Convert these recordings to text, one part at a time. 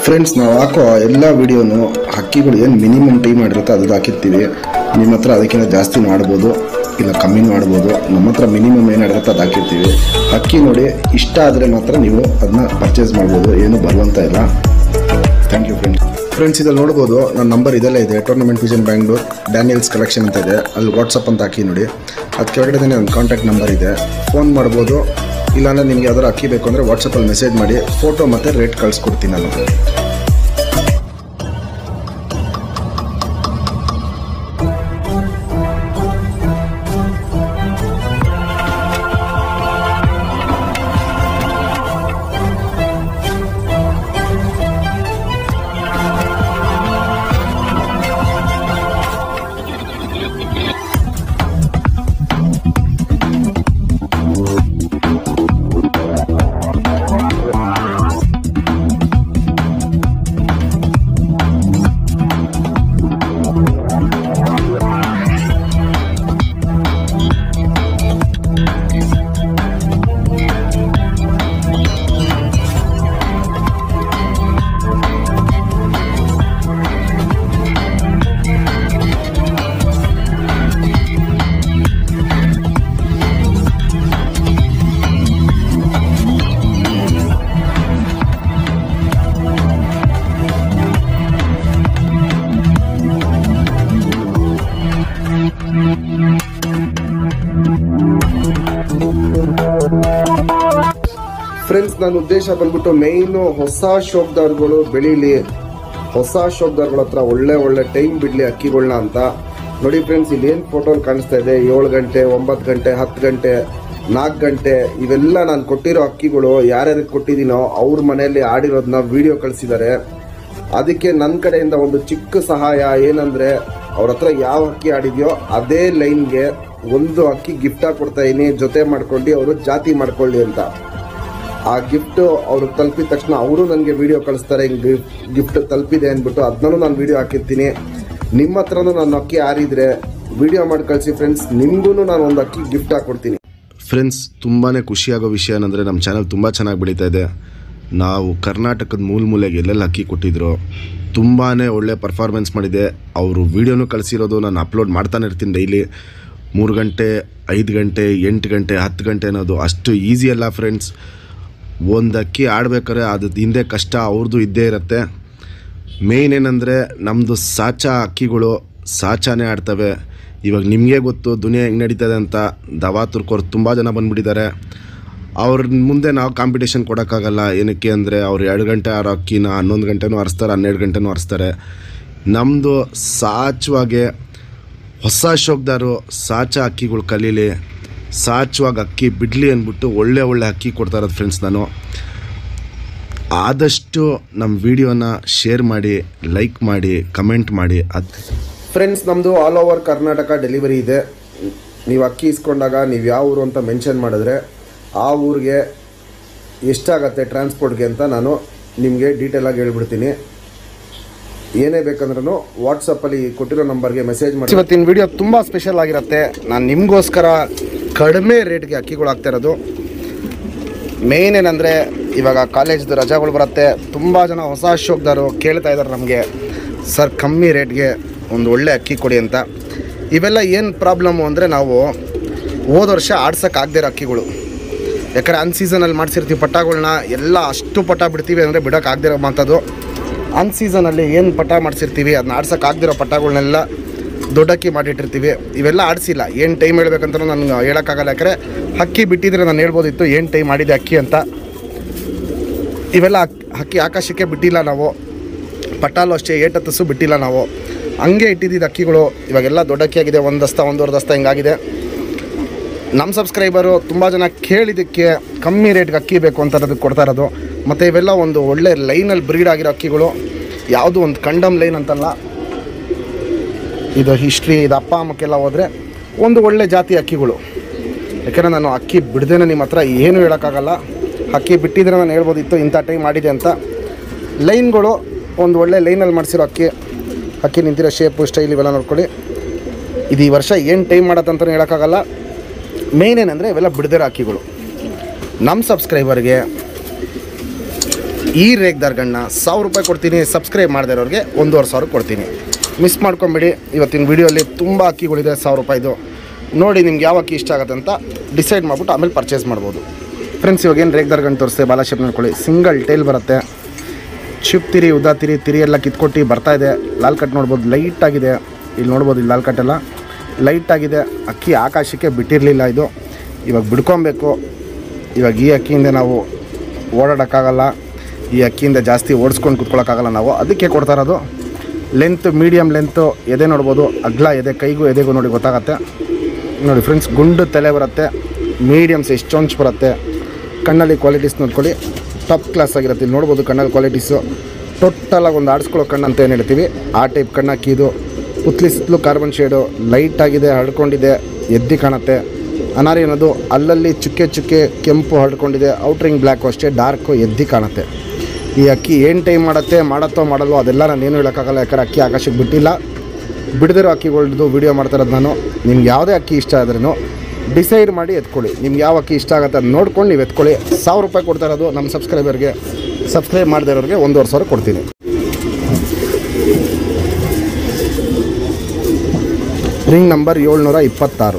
friends ನಾವು ಹಾಕೋ ಎಲ್ಲ ವಿಡಿಯೋನು ಹಕ್ಕಿಗಳು ಏನು ಮಿನಿಮಮ್ ಟೈಮ್ ಮಾಡಿರುತ್ತೆ ಅದು ಹಾಕಿರ್ತೀವಿ ನಿಮ್ಮ ಹತ್ರ ಅದಕ್ಕಿಂತ ಜಾಸ್ತಿ ಮಾಡ್ಬೋದು ಇಲ್ಲ ಕಮ್ಮಿ ಮಾಡ್ಬೋದು ನಮ್ಮ ಹತ್ರ ಮಿನಿಮಮ್ ಏನಿರುತ್ತೆ ಅದು ಹಾಕಿರ್ತೀವಿ ಹಕ್ಕಿ ನೋಡಿ ಇಷ್ಟ ಆದರೆ ಮಾತ್ರ ನೀವು ಅದನ್ನ ಪರ್ಚೇಸ್ ಮಾಡ್ಬೋದು ಏನು ಬರುವಂತ ಇಲ್ಲ ಥ್ಯಾಂಕ್ ಯು ಫ್ರೆಂಡ್ಸ್ ಫ್ರೆಂಡ್ಸ್ ಇದಲ್ಲಿ ನೋಡ್ಬೋದು ನನ್ನ ನಂಬರ್ ಇದೆಲ್ಲ ಇದೆ tournament vision Bangalore Daniels collection ಅಂತ ಇದೆ ಅಲ್ಲಿ ವಾಟ್ಸಪ್ ಅಂತ ಹಾಕಿ ನೋಡಿ ಅದು ಕೆಳಗಡೆ ನನ್ನ ಕಾಂಟ್ಯಾಕ್ಟ್ ನಂಬರ್ ಇದೆ ಫೋನ್ ಮಾಡ್ಬೋದು ಇಲ್ಲಾಂದ್ರೆ ನಿಮ್ಗೆ ಯಾವ್ದಾರು ಅಕ್ಕಿ ಬೇಕು ಅಂದರೆ ವಾಟ್ಸಪ್ಪಲ್ಲಿ ಮೆಸೇಜ್ ಮಾಡಿ ಫೋಟೋ ಮತ್ತು ರೇಟ್ ಕಳಿಸ್ಕೊಡ್ತೀನಿ ನಾನು ಫ್ರೆಂಡ್ಸ್ ನನ್ನ ಉದ್ದೇಶ ಬಂದ್ಬಿಟ್ಟು ಮೇಯ್ನು ಹೊಸ ಶೋಕ್ದಾರ್ಗಳು ಬೆಳೀಲಿ ಹೊಸ ಶೋಕ್ದಾರ್ಗಳ ಹತ್ರ ಒಳ್ಳೆ ಒಳ್ಳೆ ಟೈಮ್ ಬಿಡಲಿ ಅಕ್ಕಿಗಳನ್ನ ಅಂತ ನೋಡಿ ಫ್ರೆಂಡ್ಸ್ ಇಲ್ಲಿ ಏನು ಫೋಟೋ ಕಾಣಿಸ್ತಾ ಇದೆ ಏಳು ಗಂಟೆ ಒಂಬತ್ತು ಗಂಟೆ ಹತ್ತು ಗಂಟೆ ನಾಲ್ಕು ಗಂಟೆ ಇವೆಲ್ಲ ನಾನು ಕೊಟ್ಟಿರೋ ಅಕ್ಕಿಗಳು ಯಾರ್ಯಾರಿಗೆ ಕೊಟ್ಟಿದ್ದೀನೋ ಅವ್ರ ಮನೆಯಲ್ಲಿ ಆಡಿರೋದನ್ನ ವಿಡಿಯೋ ಕಳಿಸಿದ್ದಾರೆ ಅದಕ್ಕೆ ನನ್ನ ಕಡೆಯಿಂದ ಒಂದು ಚಿಕ್ಕ ಸಹಾಯ ಏನಂದ್ರೆ ಅವ್ರ ಹತ್ರ ಯಾವ ಅಕ್ಕಿ ಆಡಿದ್ಯೋ ಅದೇ ಲೈನ್ಗೆ ಒಂದು ಅಕ್ಕಿ ಗಿಫ್ಟ್ ಆಗಿ ಕೊಡ್ತಾ ಇದೀನಿ ಜೊತೆ ಮಾಡ್ಕೊಂಡು ಅವರು ಜಾತಿ ಮಾಡ್ಕೊಳ್ಳಿ ಅಂತ ಆ ಗಿಫ್ಟ್ ಅವ್ರು ತಲುಪಿದ ತಕ್ಷಣ ಅವರು ನನಗೆ ವಿಡಿಯೋ ಕಳಿಸ್ತಾರೆ ಹಿಂಗೆ ಗಿಫ್ಟ್ ತಲುಪಿದೆ ಅಂದ್ಬಿಟ್ಟು ಅದನ್ನೂ ನಾನು ವಿಡಿಯೋ ಹಾಕಿರ್ತೀನಿ ನಿಮ್ಮ ಹತ್ರನೂ ನಾನು ಅಕ್ಕಿ ಆರಿದ್ರೆ ವಿಡಿಯೋ ಮಾಡಿ ಕಳಿಸಿ ಫ್ರೆಂಡ್ಸ್ ನಿಮಗೂ ನಾನು ಒಂದು ಅಕ್ಕಿ ಗಿಫ್ಟ್ ಹಾಕ್ಕೊಡ್ತೀನಿ ಫ್ರೆಂಡ್ಸ್ ತುಂಬಾ ಖುಷಿಯಾಗೋ ವಿಷಯ ಏನಂದರೆ ನಮ್ಮ ಚಾನಲ್ ತುಂಬ ಚೆನ್ನಾಗಿ ಬೆಳೀತಾ ಇದೆ ನಾವು ಕರ್ನಾಟಕದ ಮೂಲ ಮೂಲೆಗೆ ಎಲ್ಲೆಲ್ಲಿ ಅಕ್ಕಿ ಕೊಟ್ಟಿದ್ರು ತುಂಬಾ ಒಳ್ಳೆ ಪರ್ಫಾರ್ಮೆನ್ಸ್ ಮಾಡಿದೆ ಅವರು ವೀಡಿಯೋನು ಕಳಿಸಿರೋದು ನಾನು ಅಪ್ಲೋಡ್ ಮಾಡ್ತಾನೆ ಇರ್ತೀನಿ ಡೈಲಿ ಮೂರು ಗಂಟೆ ಐದು ಗಂಟೆ ಎಂಟು ಗಂಟೆ ಹತ್ತು ಗಂಟೆ ಅನ್ನೋದು ಅಷ್ಟು ಈಸಿ ಅಲ್ಲ ಫ್ರೆಂಡ್ಸ್ ಒಂದು ಅಕ್ಕಿ ಆಡ್ಬೇಕಾದ್ರೆ ಅದು ಹಿಂದೆ ಕಷ್ಟ ಅವ್ರದ್ದು ಇದ್ದೇ ಇರುತ್ತೆ ಮೇಯ್ನ್ ಏನಂದರೆ ನಮ್ಮದು ಸಾಚಾ ಅಕ್ಕಿಗಳು ಸಾಚಾನೇ ಆಡ್ತವೆ ಇವಾಗ ನಿಮಗೆ ಗೊತ್ತು ದುನಿಯಾ ಹೆಂಗೆ ನಡೀತದೆ ಅಂತ ದವಾ ತುರ್ಕೋರು ತುಂಬ ಜನ ಬಂದುಬಿಟ್ಟಿದ್ದಾರೆ ಅವ್ರ ಮುಂದೆ ನಾವು ಕಾಂಪಿಟೇಷನ್ ಕೊಡೋಕ್ಕಾಗಲ್ಲ ಏನಕ್ಕೆ ಅಂದರೆ ಅವ್ರು ಎರಡು ಗಂಟೆ ಆರೋ ಅಕ್ಕಿನ ಹನ್ನೊಂದು ಗಂಟೆನೂ ಹರಿಸ್ತಾರೆ ಹನ್ನೆರಡು ಗಂಟೆನೂ ಹರಿಸ್ತಾರೆ ನಮ್ಮದು ಸಾಚವಾಗೆ ಹೊಸ ಶೋಕ್ದಾರು ಸಾಚ ಅಕ್ಕಿಗಳು ಕಲೀಲಿ ಸಾಚುವಾಗ ಅಕ್ಕಿ ಬಿಡಲಿ ಅಂದ್ಬಿಟ್ಟು ಒಳ್ಳೆ ಒಳ್ಳೆ ಅಕ್ಕಿ ಕೊಡ್ತಾ ಇರೋದು ಫ್ರೆಂಡ್ಸ್ ನಾನು ಆದಷ್ಟು ನಮ್ಮ ವಿಡಿಯೋನ ಶೇರ್ ಮಾಡಿ ಲೈಕ್ ಮಾಡಿ ಕಮೆಂಟ್ ಮಾಡಿ ಅದು ಫ್ರೆಂಡ್ಸ್ ನಮ್ಮದು ಆಲ್ ಓವರ್ ಕರ್ನಾಟಕ ಡೆಲಿವರಿ ಇದೆ ನೀವು ಅಕ್ಕಿ ಇಸ್ಕೊಂಡಾಗ ನೀವು ಯಾವ ಊರು ಅಂತ ಮೆನ್ಷನ್ ಮಾಡಿದ್ರೆ ಆ ಊರಿಗೆ ಎಷ್ಟಾಗತ್ತೆ ಟ್ರಾನ್ಸ್ಪೋರ್ಟ್ಗೆ ಅಂತ ನಾನು ನಿಮಗೆ ಡೀಟೇಲಾಗಿ ಹೇಳ್ಬಿಡ್ತೀನಿ ಏನೇ ಬೇಕಂದ್ರೂ ವಾಟ್ಸಪ್ಪಲ್ಲಿ ಕೊಟ್ಟಿರೋ ನಂಬರ್ಗೆ ಮೆಸೇಜ್ ಮಾಡಿ ಇವತ್ತಿನ ವಿಡಿಯೋ ತುಂಬ ಸ್ಪೆಷಲ್ ಆಗಿರುತ್ತೆ ನಾನು ನಿಮಗೋಸ್ಕರ ಕಡಿಮೆ ರೇಟ್ಗೆ ಅಕ್ಕಿಗಳು ಆಗ್ತಾ ಇರೋದು ಮೇಯ್ನ್ ಏನಂದರೆ ಇವಾಗ ಕಾಲೇಜ್ದು ರಜಾಗಳು ಬರುತ್ತೆ ತುಂಬ ಜನ ಹೊಸ ಶೋಕ್ದಾರು ಕೇಳ್ತಾ ಇದ್ದಾರೆ ನಮಗೆ ಸರ್ ಕಮ್ಮಿ ರೇಟ್ಗೆ ಒಂದು ಒಳ್ಳೆ ಅಕ್ಕಿ ಕೊಡಿ ಅಂತ ಇವೆಲ್ಲ ಏನು ಪ್ರಾಬ್ಲಮ್ಮು ಅಂದರೆ ನಾವು ಹೋದ ವರ್ಷ ಆಡ್ಸೋಕ್ಕಾಗದೇ ಇರೋ ಅಕ್ಕಿಗಳು ಯಾಕಂದರೆ ಅನ್ ಸೀಸನಲ್ಲಿ ಮಾಡಿಸಿರ್ತೀವಿ ಪಟ್ಟಗಳನ್ನ ಎಲ್ಲ ಅಷ್ಟು ಪಟ ಬಿಡ್ತೀವಿ ಅಂದರೆ ಬಿಡೋಕ್ಕಾಗದೇ ಇರೋ ಮಾತದು ಅನ್ ಸೀಸನಲ್ಲಿ ಏನು ಪಟ ಮಾಡಿಸಿರ್ತೀವಿ ಅದನ್ನ ಆಡ್ಸೋಕ್ಕಾಗದಿರೋ ಪಟ್ಟಗಳನ್ನೆಲ್ಲ ದೊಡ್ಡಕ್ಕಿ ಮಾಡಿಟ್ಟಿರ್ತೀವಿ ಇವೆಲ್ಲ ಆಡಿಸಿಲ್ಲ ಏನು ಟೈಮ್ ಹೇಳ್ಬೇಕಂತ ನನಗೆ ಹೇಳೋಕ್ಕಾಗಲ್ಲ ಯಾಕಂದರೆ ಅಕ್ಕಿ ಬಿಟ್ಟಿದ್ರೆ ನಾನು ಹೇಳ್ಬೋದಿತ್ತು ಏನು ಟೈಮ್ ಮಾಡಿದೆ ಅಕ್ಕಿ ಅಂತ ಇವೆಲ್ಲ ಅಕ್- ಅಕ್ಕಿ ಆಕಾಶಕ್ಕೆ ಬಿಟ್ಟಿಲ್ಲ ನಾವು ಪಟ್ಟಾಲು ಅಷ್ಟೇ ಏಟತ್ತಸು ಬಿಟ್ಟಿಲ್ಲ ನಾವು ಹಂಗೆ ಇಟ್ಟಿದ್ದಿದ್ದು ಅಕ್ಕಿಗಳು ಇವಾಗೆಲ್ಲ ದೊಡ್ಡ ಅಕ್ಕಿ ಆಗಿದೆ ಒಂದು ದಸ್ತ ಒಂದೂವರೆ ದಸ್ತ ಹಿಂಗಾಗಿದೆ ನಮ್ಮ ಸಬ್ಸ್ಕ್ರೈಬರು ತುಂಬ ಜನ ಕೇಳಿದ್ದಕ್ಕೆ ಕಮ್ಮಿ ರೇಟ್ಗೆ ಅಕ್ಕಿ ಬೇಕು ಅಂತ ಅದಕ್ಕೆ ಕೊಡ್ತಾ ಇರೋದು ಮತ್ತು ಇವೆಲ್ಲ ಒಂದು ಒಳ್ಳೆ ಲೈನಲ್ಲಿ ಬ್ರೀಡ್ ಆಗಿರೋ ಅಕ್ಕಿಗಳು ಯಾವುದು ಒಂದು ಕಂಡಮ್ ಲೈನ್ ಅಂತಲ್ಲ ಇದು ಹಿಸ್ಟ್ರಿ ಇದು ಅಪ್ಪ ಅಮ್ಮಕ್ಕೆಲ್ಲ ಹೋದರೆ ಒಂದು ಒಳ್ಳೆ ಜಾತಿ ಅಕ್ಕಿಗಳು ಯಾಕಂದರೆ ನಾನು ಅಕ್ಕಿ ಬಿಡ್ದೇನೆ ನಿಮ್ಮ ಹತ್ರ ಏನು ಹೇಳೋಕ್ಕಾಗಲ್ಲ ಅಕ್ಕಿ ಬಿಟ್ಟಿದ್ರೆ ನಾನು ಹೇಳ್ಬೋದಿತ್ತು ಇಂಥ ಟೈಮ್ ಮಾಡಿದೆ ಅಂತ ಲೈನ್ಗಳು ಒಂದು ಒಳ್ಳೆ ಲೈನಲ್ಲಿ ಮಾಡಿಸಿರೋ ಅಕ್ಕಿ ಅಕ್ಕಿ ನಿಂತಿರೋ ಶೇಪು ಸ್ಟೈಲ್ ಇವೆಲ್ಲ ನೋಡ್ಕೊಳ್ಳಿ ಇದು ಈ ವರ್ಷ ಏನು ಟೈಮ್ ಮಾಡತ್ತಂತ ಹೇಳೋಕ್ಕಾಗಲ್ಲ ಮೇಯ್ನ್ ಏನಂದರೆ ಇವೆಲ್ಲ ಬಿಡದಿರೋ ಅಕ್ಕಿಗಳು ನಮ್ಮ ಸಬ್ಸ್ಕ್ರೈಬರ್ಗೆ ಈ ರೇಗ್ದಾರ್ಗಣ್ಣ ಸಾವಿರ ರೂಪಾಯಿ ಕೊಡ್ತೀನಿ ಸಬ್ಸ್ಕ್ರೈಬ್ ಮಾಡದೇ ಇರೋರಿಗೆ ಒಂದೂವರೆ ಸಾವಿರ ಕೊಡ್ತೀನಿ ಮಿಸ್ ಮಾಡ್ಕೊಂಬಿಡಿ ಇವತ್ತಿನ ವಿಡಿಯೋಲಿ ತುಂಬ ಅಕ್ಕಿಗಳಿದೆ ಸಾವಿರ ರೂಪಾಯಿದು ನೋಡಿ ನಿಮ್ಗೆ ಯಾವ ಅಕ್ಕಿ ಇಷ್ಟ ಆಗುತ್ತೆ ಅಂತ ಡಿಸೈಡ್ ಮಾಡಿಬಿಟ್ಟು ಆಮೇಲೆ ಪರ್ಚೇಸ್ ಮಾಡ್ಬೋದು ಫ್ರೆಂಡ್ಸ್ ಇವಾಗ ಏನು ರೇಗ್ದಾರ್ಗಣ್ಣ ತೋರಿಸ್ತೆ ಬಾಲಾಶೇಪ್ ನೋಡ್ಕೊಳ್ಳಿ ಸಿಂಗಲ್ ಟೇಲ್ ಬರುತ್ತೆ ಶಿಪ್ ತಿರಿ ಉದಾ ತಿರಿ ತಿರಿ ಎಲ್ಲ ಕಿತ್ಕೊಟ್ಟು ಬರ್ತಾ ಇದೆ ಲಾಲ್ ಕಟ್ ನೋಡ್ಬೋದು ಲೈಟ್ ಆಗಿದೆ ಇಲ್ಲಿ ನೋಡ್ಬೋದು ಇಲ್ಲಿ ಲಾಲ್ ಕಟ್ ಎಲ್ಲ ಲೈಟ್ ಆಗಿದೆ ಅಕ್ಕಿ ಆಕಾಶಕ್ಕೆ ಬಿಟ್ಟಿರಲಿಲ್ಲ ಇದು ಇವಾಗ ಬಿಡ್ಕೊಬೇಕು ಇವಾಗ ಈ ಅಕ್ಕಿಯಿಂದ ನಾವು ಓಡಾಡೋಕ್ಕಾಗಲ್ಲ ಈ ಅಕ್ಕಿಯಿಂದ ಜಾಸ್ತಿ ಓಡಿಸ್ಕೊಂಡು ಕುತ್ಕೊಳ್ಳೋಕ್ಕಾಗಲ್ಲ ನಾವು ಅದಕ್ಕೆ ಕೊಡ್ತಾ ಇರೋದು ಲೆಂತ್ ಮೀಡಿಯಮ್ ಲೆಂತು ಎದೆ ನೋಡ್ಬೋದು ಅಗ್ಲ ಎದೆ ಕೈಗೂ ಎದೆಗೂ ನೋಡಿ ಗೊತ್ತಾಗತ್ತೆ ನೋಡಿ ಫ್ರೆಂಡ್ಸ್ ಗುಂಡು ತಲೆ ಬರುತ್ತೆ ಮೀಡಿಯಮ್ ಸೈಜ್ ಚೊಂಚ್ ಬರುತ್ತೆ ಕಣ್ಣಲ್ಲಿ ಕ್ವಾಲಿಟೀಸ್ ನೋಡ್ಕೊಳ್ಳಿ ಟಾಪ್ ಕ್ಲಾಸ್ ಆಗಿರುತ್ತೆ ಇಲ್ಲಿ ನೋಡ್ಬೋದು ಕಣ್ಣಲ್ಲಿ ಕ್ವಾಲಿಟೀಸು ಟೋಟಲಾಗಿ ಒಂದು ಆಡಿಸ್ಕೊಳ್ಳೋ ಕಣ್ಣು ಅಂತ ಏನು ಹೇಳ್ತೀವಿ ಆ ಟೈಪ್ ಕಣ್ಣು ಹಾಕಿದ್ದು ಪುತ್ಲಿ ಸುತ್ತಲೂ ಕಾರ್ಬನ್ ಶೇಡು ಲೈಟ್ ಆಗಿದೆ ಹರಡ್ಕೊಂಡಿದೆ ಎದ್ದಿ ಕಾಣುತ್ತೆ ಅನಾರಿ ಅನ್ನೋದು ಅಲ್ಲಲ್ಲಿ ಚುಕ್ಕೆ ಚುಕ್ಕೆ ಕೆಂಪು ಹರಡ್ಕೊಂಡಿದೆ ಔಟ್ರಿಂಗ್ ಬ್ಲ್ಯಾಕು ಅಷ್ಟೇ ಡಾರ್ಕು ಎದ್ದಿ ಕಾಣುತ್ತೆ ಈ ಅಕ್ಕಿ ಏನು ಟೈಮ್ ಮಾಡುತ್ತೆ ಮಾಡತ್ತೋ ಮಾಡಲ್ವೋ ಅದೆಲ್ಲ ನಾನು ಏನು ಹೇಳೋಕ್ಕಾಗಲ್ಲ ಯಾಕಂದ್ರೆ ಅಕ್ಕಿ ಆಕಾಶಕ್ಕೆ ಬಿಟ್ಟಿಲ್ಲ ಬಿಡದಿರೋ ಅಕ್ಕಿಗಳ್ದು ವೀಡಿಯೋ ಮಾಡ್ತಾ ಇರೋದು ನಾನು ನಿಮ್ಗೆ ಯಾವುದೇ ಅಕ್ಕಿ ಇಷ್ಟ ಆದ್ರೂ ಡಿಸೈಡ್ ಮಾಡಿ ಎತ್ಕೊಳ್ಳಿ ನಿಮ್ಗೆ ಯಾವ ಅಕ್ಕಿ ಇಷ್ಟ ಆಗುತ್ತೆ ಅದು ನೋಡ್ಕೊಂಡು ನೀವು ಎತ್ಕೊಳ್ಳಿ ಸಾವಿರ ರೂಪಾಯಿ ಕೊಡ್ತಾ ಇರೋದು ನಮ್ಮ ಸಬ್ಸ್ಕ್ರೈಬರ್ಗೆ ಸಬ್ಸ್ಕ್ರೈಬ್ ಮಾಡದೇ ಇರೋರಿಗೆ ಒಂದೂವರೆ ಸಾವಿರ ಕೊಡ್ತೀನಿ ರಿಂಗ್ ನಂಬರ್ ಏಳ್ನೂರ ಇಪ್ಪತ್ತಾರು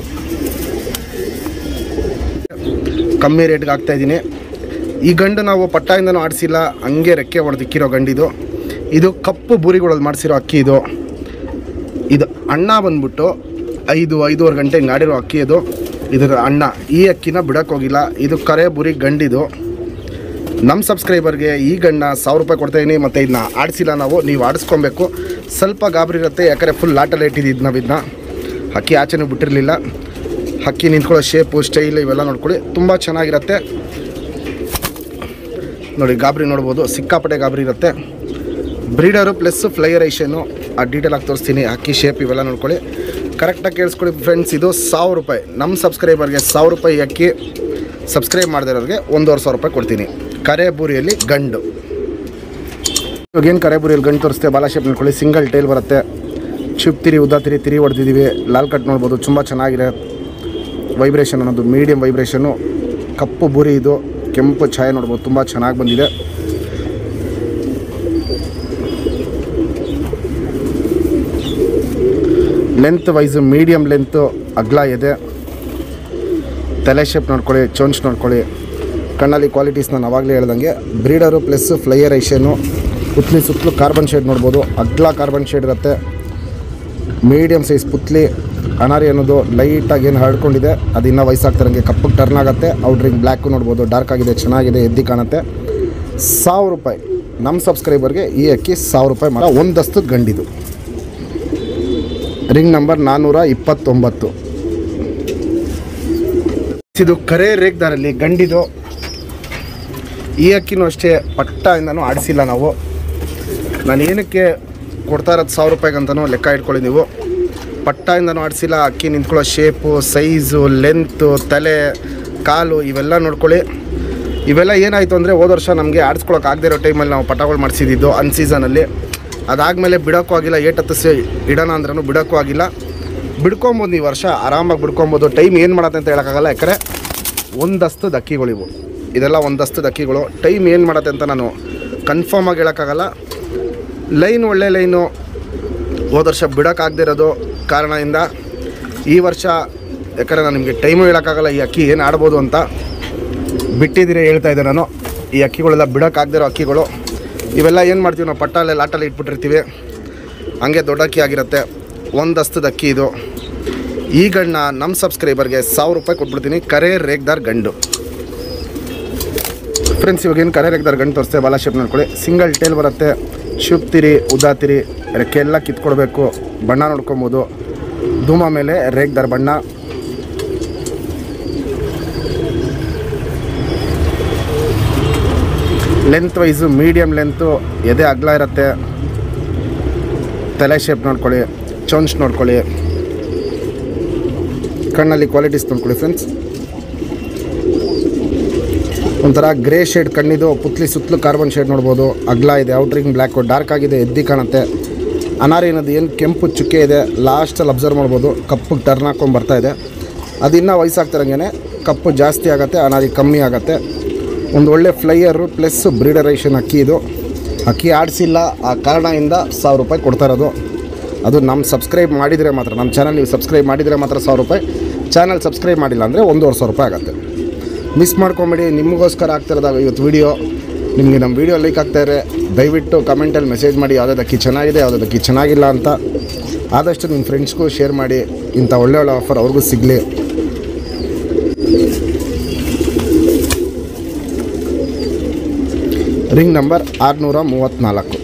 ಕಮ್ಮಿ ರೇಟ್ಗೆ ಹಾಕ್ತಾ ಇದ್ದೀನಿ ಈ ಗಂಡು ನಾವು ಪಟ್ಟಾಯಿಂದನೂ ಆಡಿಸಿಲ್ಲ ಹಂಗೆ ರೆಕ್ಕೆ ಹೊಡೆದಿಕ್ಕಿರೋ ಗಂಡಿದು ಇದು ಕಪ್ಪು ಬೂರಿಗಳಲ್ಲಿ ಮಾಡಿಸಿರೋ ಅಕ್ಕಿ ಇದು ಇದು ಅಣ್ಣ ಬಂದ್ಬಿಟ್ಟು ಐದು ಐದೂವರೆ ಗಂಟೆ ಹಿಂಗೆ ಆಡಿರೋ ಅಕ್ಕಿ ಇದು ಇದರ ಅಣ್ಣ ಈ ಅಕ್ಕಿನ ಬಿಡೋಕೆ ಹೋಗಿಲ್ಲ ಇದು ಕರೆ ಬುರಿ ಗಂಡಿದು ನಮ್ಮ ಸಬ್ಸ್ಕ್ರೈಬರ್ಗೆ ಈ ಗಂಡ ಸಾವಿರ ರೂಪಾಯಿ ಕೊಡ್ತಾಯಿದ್ದೀನಿ ಮತ್ತು ಇದನ್ನ ಆಡಿಸಿಲ್ಲ ನಾವು ನೀವು ಆಡಿಸ್ಕೊಬೇಕು ಸ್ವಲ್ಪ ಗಾಬರಿ ಇರುತ್ತೆ ಯಾಕಂದರೆ ಫುಲ್ ಲಾಟಲ್ಲಿ ಇಟ್ಟಿದ್ದು ನಾವು ಇದನ್ನ ಅಕ್ಕಿ ಆಚೆನೂ ಬಿಟ್ಟಿರಲಿಲ್ಲ ಹಕ್ಕಿ ನಿಂತ್ಕೊಳ್ಳೋ ಶೇಪು ಸ್ಟೈಲ್ ಇವೆಲ್ಲ ನೋಡ್ಕೊಳ್ಳಿ ತುಂಬ ಚೆನ್ನಾಗಿರುತ್ತೆ ನೋಡಿ ಗಾಬರಿ ನೋಡ್ಬೋದು ಸಿಕ್ಕಾಪಟ್ಟೆ ಗಾಬರಿ ಇರುತ್ತೆ ಬ್ರೀಡರು ಪ್ಲಸ್ ಫ್ಲೈಯರೈಷನು ಆ ಡೀಟೇಲ್ ಆಗಿ ತೋರಿಸ್ತೀನಿ ಅಕ್ಕಿ ಶೇಪ್ ಇವೆಲ್ಲ ನೋಡ್ಕೊಳ್ಳಿ ಕರೆಕ್ಟಾಗಿ ಕೇಳಿಸ್ಕೊಳ್ಳಿ ಫ್ರೆಂಡ್ಸ್ ಇದು ಸಾವಿರ ರೂಪಾಯಿ ನಮ್ಮ ಸಬ್ಸ್ಕ್ರೈಬರ್ಗೆ ಸಾವಿರ ರೂಪಾಯಿ ಅಕ್ಕಿ ಸಬ್ಸ್ಕ್ರೈಬ್ ಮಾಡದಿರೋರಿಗೆ ಒಂದೂವರೆ ಸಾವಿರ ರೂಪಾಯಿ ಕೊಡ್ತೀನಿ ಕರೆ ಬೂರಿಯಲ್ಲಿ ಗಂಡು ಇವಾಗ ಏನು ಕರೆ ಬೂರಿಯಲ್ಲಿ ಗಂಡು ತೋರಿಸ್ತೆ ಬಾಲ ಶೇಪ್ ನೋಡ್ಕೊಳ್ಳಿ ಸಿಂಗಲ್ ಟೈಲ್ ಬರುತ್ತೆ ಚಿಪ್ ತಿರಿ ಉದ್ದಾ ತಿರಿ ತಿರಿ ಹೊಡೆದಿದ್ದೀವಿ ಲಾಲ್ ಕಟ್ ನೋಡ್ಬೋದು ತುಂಬ ಚೆನ್ನಾಗಿದೆ ವೈಬ್ರೇಷನ್ ಅನ್ನೋದು ಮೀಡಿಯಮ್ ವೈಬ್ರೇಷನ್ನು ಕಪ್ಪು ಬುರಿ ಇದು ಕೆಂಪು ಛಾಯೆ ನೋಡ್ಬೋದು ತುಂಬ ಚೆನ್ನಾಗಿ ಬಂದಿದೆ ಲೆಂತ್ ವೈಸು ಮೀಡಿಯಮ್ ಲೆಂತು ಅಗ್ಲ ಇದೆ ತಲೆ ಶೇಪ್ ನೋಡ್ಕೊಳ್ಳಿ ಚೊಂಚ್ ನೋಡ್ಕೊಳ್ಳಿ ಕಣ್ಣಲ್ಲಿ ಕ್ವಾಲಿಟೀಸ್ ನಾನು ಅವಾಗಲೇ ಹೇಳ್ದಂಗೆ ಬ್ರೀಡರು ಪ್ಲಸ್ ಫ್ಲೈಯರ್ ಐಷನು ಪುತ್ಲಿ ಸುತ್ತಲೂ ಕಾರ್ಬನ್ ಶೇಡ್ ನೋಡ್ಬೋದು ಅಗ್ಲ ಕಾರ್ಬನ್ ಶೇಡ್ ಇರುತ್ತೆ ಮೀಡಿಯಮ್ ಸೈಜ್ ಪುತ್ಲಿ ಅನಾರಿ ಅನ್ನೋದು ಲೈಟಾಗಿ ಏನು ಹರಡ್ಕೊಂಡಿದೆ ಅದು ಇನ್ನೂ ವಯಸ್ಸಾಗ್ತಾರಂಗೆ ಕಪ್ಪಗೆ ಟರ್ನ್ ಆಗುತ್ತೆ ಔಟ್ರಿಂಗ್ ಬ್ಲ್ಯಾಕು ನೋಡ್ಬೋದು ಡಾರ್ಕ್ ಆಗಿದೆ ಚೆನ್ನಾಗಿದೆ ಎದ್ದಿ ಕಾಣುತ್ತೆ ಸಾವಿರ ರೂಪಾಯಿ ನಮ್ಮ ಸಬ್ಸ್ಕ್ರೈಬರ್ಗೆ ಈ ಅಕ್ಕಿ ಸಾವಿರ ರೂಪಾಯಿ ಮರ ಒಂದಸ್ತದ ಗಂಡಿದು ರಿಂಗ್ ನಂಬರ್ ನಾನ್ನೂರ ಇಪ್ಪತ್ತೊಂಬತ್ತು ಇದು ಕರೆ ರೇಗ್ದಾರಲ್ಲಿ ಗಂಡಿದು ಈ ಅಕ್ಕಿನೂ ಅಷ್ಟೇ ಪಟ್ಟದಿಂದನೂ ಆಡಿಸಿಲ್ಲ ನಾವು ನಾನು ಏನಕ್ಕೆ ಕೊಡ್ತಾ ಇರೋದು ಸಾವಿರ ರೂಪಾಯಿಗೆ ಅಂತಲೂ ಲೆಕ್ಕ ಇಟ್ಕೊಳ್ಳಿ ನೀವು ಪಟ್ಟದಿಂದನೂ ಆಡಿಸಿಲ್ಲ ಅಕ್ಕಿ ನಿಂತ್ಕೊಳ್ಳೋ ಶೇಪು ಸೈಜು ಲೆಂತು ತಲೆ ಕಾಲು ಇವೆಲ್ಲ ನೋಡ್ಕೊಳ್ಳಿ ಇವೆಲ್ಲ ಏನಾಯಿತು ಅಂದರೆ ಹೋದ ವರ್ಷ ನಮಗೆ ಆಡಿಸ್ಕೊಳಕ್ಕೆ ಆಗದೆ ಇರೋ ಟೈಮಲ್ಲಿ ನಾವು ಪಟಗಳು ಮಾಡಿಸಿದ್ದು ಅನ್ ಸೀಸನಲ್ಲಿ ಅದಾದಮೇಲೆ ಬಿಡೋಕ್ಕೂ ಆಗಿಲ್ಲ ಏಟ್ ಹತ್ತಿಸಿ ಇಡೋಣ ಅಂದ್ರೂ ಬಿಡೋಕ್ಕೂ ಆಗಿಲ್ಲ ಬಿಡ್ಕೊಬೋದು ಈ ವರ್ಷ ಆರಾಮಾಗಿ ಬಿಡ್ಕೊಬೋದು ಟೈಮ್ ಏನು ಮಾಡತ್ತೆ ಅಂತ ಹೇಳೋಕ್ಕಾಗಲ್ಲ ಯಾಕಂದರೆ ಒಂದಸ್ತದ ಅಕ್ಕಿಗಳಿವು ಇದೆಲ್ಲ ಒಂದಸ್ತದ ಅಕ್ಕಿಗಳು ಟೈಮ್ ಏನು ಮಾಡತ್ತೆ ಅಂತ ನಾನು ಕನ್ಫರ್ಮ್ ಆಗಿ ಹೇಳೋಕ್ಕಾಗಲ್ಲ ಲೈನ್ ಒಳ್ಳೆ ಲೈನು ಹೋದ ವರ್ಷ ಬಿಡೋಕ್ಕಾಗದೇ ಇರೋದು ಕಾರಣದಿಂದ ಈ ವರ್ಷ ಯಾಕಂದರೆ ನಾನು ನಿಮಗೆ ಟೈಮು ಹೇಳೋಕ್ಕಾಗಲ್ಲ ಈ ಅಕ್ಕಿ ಏನು ಆಡ್ಬೋದು ಅಂತ ಬಿಟ್ಟಿದ್ದೀರಿ ಹೇಳ್ತಾ ಇದ್ದೆ ನಾನು ಈ ಅಕ್ಕಿಗಳೆಲ್ಲ ಬಿಡೋಕ್ಕಾಗದಿರೋ ಅಕ್ಕಿಗಳು ಇವೆಲ್ಲ ಏನು ಮಾಡ್ತೀವಿ ನಾವು ಪಟ್ಟಲ್ಲೇ ಲಾಟಲ್ಲಿ ಇಟ್ಬಿಟ್ಟಿರ್ತೀವಿ ಹಂಗೆ ದೊಡ್ಡ ಅಕ್ಕಿ ಆಗಿರುತ್ತೆ ಒಂದು ಹಸ್ತದ ಅಕ್ಕಿ ಇದು ಈ ಗಂಡನ್ನ ನಮ್ಮ ಸಬ್ಸ್ಕ್ರೈಬರ್ಗೆ ಸಾವಿರ ರೂಪಾಯಿ ಕೊಟ್ಬಿಡ್ತೀನಿ ಕರೆ ರೇಗ್ದಾರ್ ಗಂಡು ಫ್ರೆಂಡ್ಸ್ ಇವಾಗ ಏನು ಕರೆ ರೇಗ್ದಾರ್ ಗಂಡು ತೋರಿಸ್ತೆ ಬಾಲ ಶೇಪ್ ನೋಡ್ಕೊಳ್ಳಿ ಸಿಂಗಲ್ ಟೇಲ್ ಬರುತ್ತೆ ಶುಪ್ತಿರಿ ಉದಾತಿರಿ ರೆಕ್ಕೆ ಎಲ್ಲ ಕಿತ್ಕೊಡ್ಬೇಕು ಬಣ್ಣ ನೋಡ್ಕೊಬೋದು ಧೂಮ ಮೇಲೆ ರೇಗ್ದಾರ್ ಬಣ್ಣ ಲೆಂತ್ ವೈಸು ಮೀಡಿಯಮ್ ಲೆಂತು ಎದೆ ಅಗಲ ಇರುತ್ತೆ ತಲೆ ಶೇಪ್ ನೋಡ್ಕೊಳ್ಳಿ ಚೊಂಚ್ ನೋಡ್ಕೊಳ್ಳಿ ಕಣ್ಣಲ್ಲಿ ಕ್ವಾಲಿಟೀಸ್ ನೋಡ್ಕೊಳ್ಳಿ ಫ್ರೆಂಡ್ಸ್ ಒಂಥರ ಗ್ರೇ ಶೇಡ್ ಕಣ್ಣಿದು ಪುತ್ಲಿ ಸುತ್ತಲೂ ಕಾರ್ಬನ್ ಶೇಡ್ ನೋಡ್ಬೋದು ಅಗ್ಲ ಇದೆ ಔಟ್ರಿಂಗ್ ಬ್ಲ್ಯಾಕು ಡಾರ್ಕ್ ಆಗಿದೆ ಎದ್ದಿ ಕಾಣುತ್ತೆ ಅನಾರಿ ಅನ್ನೋದು ಏನು ಕೆಂಪು ಚುಕ್ಕೆ ಇದೆ ಲಾಸ್ಟಲ್ಲಿ ಅಬ್ಸರ್ವ್ ಮಾಡ್ಬೋದು ಕಪ್ಪಗೆ ಟರ್ನ್ ಹಾಕ್ಕೊಂಡು ಬರ್ತಾ ಇದೆ ಅದು ಇನ್ನೂ ವಯಸ್ಸಾಗ್ತಿರಂಗೆ ಕಪ್ಪು ಜಾಸ್ತಿ ಆಗುತ್ತೆ ಅನಾರಿ ಕಮ್ಮಿ ಆಗುತ್ತೆ ಒಂದು ಒಳ್ಳೆ ಫ್ಲೈಯರು ಪ್ಲಸ್ ಬ್ರೀಡರೈಷನ್ ಅಕ್ಕಿ ಇದು ಅಕ್ಕಿ ಆಡಿಸಿಲ್ಲ ಆ ಕಾರಣದಿಂದ ಸಾವಿರ ರೂಪಾಯಿ ಕೊಡ್ತಾ ಇರೋದು ಅದು ನಮ್ಮ ಸಬ್ಸ್ಕ್ರೈಬ್ ಮಾಡಿದರೆ ಮಾತ್ರ ನಮ್ಮ ಚಾನಲ್ ನೀವು ಸಬ್ಸ್ಕ್ರೈಬ್ ಮಾಡಿದರೆ ಮಾತ್ರ ಸಾವಿರ ರೂಪಾಯಿ ಚಾನಲ್ ಸಬ್ಸ್ಕ್ರೈಬ್ ಮಾಡಿಲ್ಲ ಅಂದರೆ ಒಂದೂವರೆ ಸಾವಿರ ರೂಪಾಯಿ ಆಗುತ್ತೆ ಮಿಸ್ ಮಾಡ್ಕೊಂಬೇಡಿ ನಿಮಗೋಸ್ಕರ ಆಗ್ತಿರೋದಾಗ ಇವತ್ತು ವೀಡಿಯೋ ನಿಮಗೆ ನಮ್ಮ ವೀಡಿಯೋ ಲೈಕ್ ಆಗ್ತಾಯಿದ್ರೆ ದಯವಿಟ್ಟು ಕಮೆಂಟಲ್ಲಿ ಮೆಸೇಜ್ ಮಾಡಿ ಯಾವುದಾದ್ರು ಅಕ್ಕಿ ಚೆನ್ನಾಗಿದೆ ಯಾವುದಾದ್ರು ಅಕ್ಕಿ ಚೆನ್ನಾಗಿಲ್ಲ ಅಂತ ಆದಷ್ಟು ನಿಮ್ಮ ಫ್ರೆಂಡ್ಸ್ಗೂ ಶೇರ್ ಮಾಡಿ ಇಂಥ ಒಳ್ಳೆ ಒಳ್ಳೆ ಆಫರ್ ಅವ್ರಿಗೂ ಸಿಗಲಿ ರಿಂಗ್ ನಂಬರ್ ಆರುನೂರ ಮೂವತ್ತ್ನಾಲ್ಕು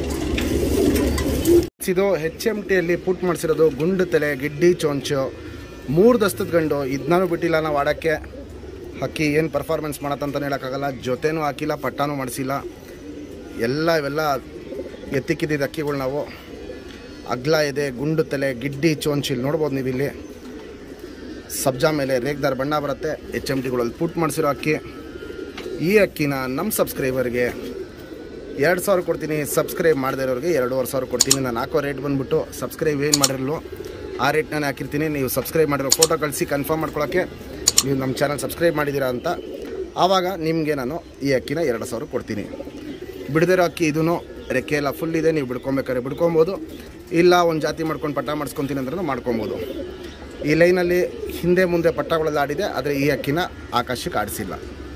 ಇದು ಹೆಚ್ ಎಮ್ ಟಿಯಲ್ಲಿ ಪುಟ್ ಮಾಡಿಸಿರೋದು ಗುಂಡು ತಲೆ ಗಿಡ್ಡಿ ಚೊಂಚು ಮೂರು ದಸ್ತದ ಗಂಡು ಇದನ್ನೂ ಬಿಟ್ಟಿಲ್ಲ ನಾವು ಆಡೋಕ್ಕೆ ಹಕ್ಕಿ ಏನು ಪರ್ಫಾರ್ಮೆನ್ಸ್ ಮಾಡತ್ತಂತ ಹೇಳೋಕ್ಕಾಗಲ್ಲ ಜೊತೆನೂ ಹಾಕಿಲ್ಲ ಪಟ್ಟಾನೂ ಮಾಡಿಸಿಲ್ಲ ಎಲ್ಲ ಇವೆಲ್ಲ ಎತ್ತಿಕ್ಕಿದ್ದಿದ್ದು ಅಕ್ಕಿಗಳು ನಾವು ಅಗ್ಲ ಇದೆ ಗುಂಡು ತಲೆ ಗಿಡ್ಡಿ ಚೋಂಚು ಇಲ್ಲಿ ನೋಡ್ಬೋದು ನೀವು ಇಲ್ಲಿ ಸಬ್ಜಾ ಮೇಲೆ ರೇಗ್ದಾರ್ ಬಣ್ಣ ಬರುತ್ತೆ ಎಚ್ ಎಮ್ ಟಿಗಳಲ್ಲಿ ಪುಟ್ ಮಾಡಿಸಿರೋ ಅಕ್ಕಿ ಈ ಅಕ್ಕಿನ ನಮ್ಮ ಸಬ್ಸ್ಕ್ರೈಬರ್ಗೆ ಎರಡು ಸಾವಿರ ಕೊಡ್ತೀನಿ ಸಬ್ಸ್ಕ್ರೈಬ್ ಮಾಡದೇ ಇರೋರಿಗೆ ಎರಡೂವರೆ ಸಾವಿರ ಕೊಡ್ತೀನಿ ನಾನು ಹಾಕೋ ರೇಟ್ ಬಂದುಬಿಟ್ಟು ಸಬ್ಸ್ಕ್ರೈಬ್ ಏನು ಮಾಡಿರಲು ಆ ರೇಟ್ನೇ ಹಾಕಿರ್ತೀನಿ ನೀವು ಸಬ್ಸ್ಕ್ರೈಬ್ ಮಾಡಿರೋ ಫೋಟೋ ಕಳಿಸಿ ಕನ್ಫರ್ಮ್ ಮಾಡ್ಕೊಳ್ಳೋಕ್ಕೆ ನೀವು ನಮ್ಮ ಚಾನಲ್ ಸಬ್ಸ್ಕ್ರೈಬ್ ಮಾಡಿದ್ದೀರಾ ಅಂತ ಆವಾಗ ನಿಮಗೆ ನಾನು ಈ ಅಕ್ಕಿನ ಎರಡು ಸಾವಿರ ಕೊಡ್ತೀನಿ ಬಿಡದಿರೋ ಅಕ್ಕಿ ಇದೂ ರೆಕ್ಕೆ ಎಲ್ಲ ಫುಲ್ ಇದೆ ನೀವು ಬಿಡ್ಕೊಬೇಕಾದ್ರೆ ಬಿಡ್ಕೊಬೋದು ಇಲ್ಲ ಒಂದು ಜಾತಿ ಮಾಡ್ಕೊಂಡು ಪಟ್ಟ ಮಾಡಿಸ್ಕೊತೀನಿ ಅಂದ್ರೂ ಮಾಡ್ಕೊಬೋದು ಈ ಲೈನಲ್ಲಿ ಹಿಂದೆ ಮುಂದೆ ಪಟ್ಟಗಳೆಲ್ಲ ಆಡಿದೆ ಆದರೆ ಈ ಅಕ್ಕಿನ ಆಕಾಶಕ್ಕೆ ಆಡಿಸಿಲ್ಲ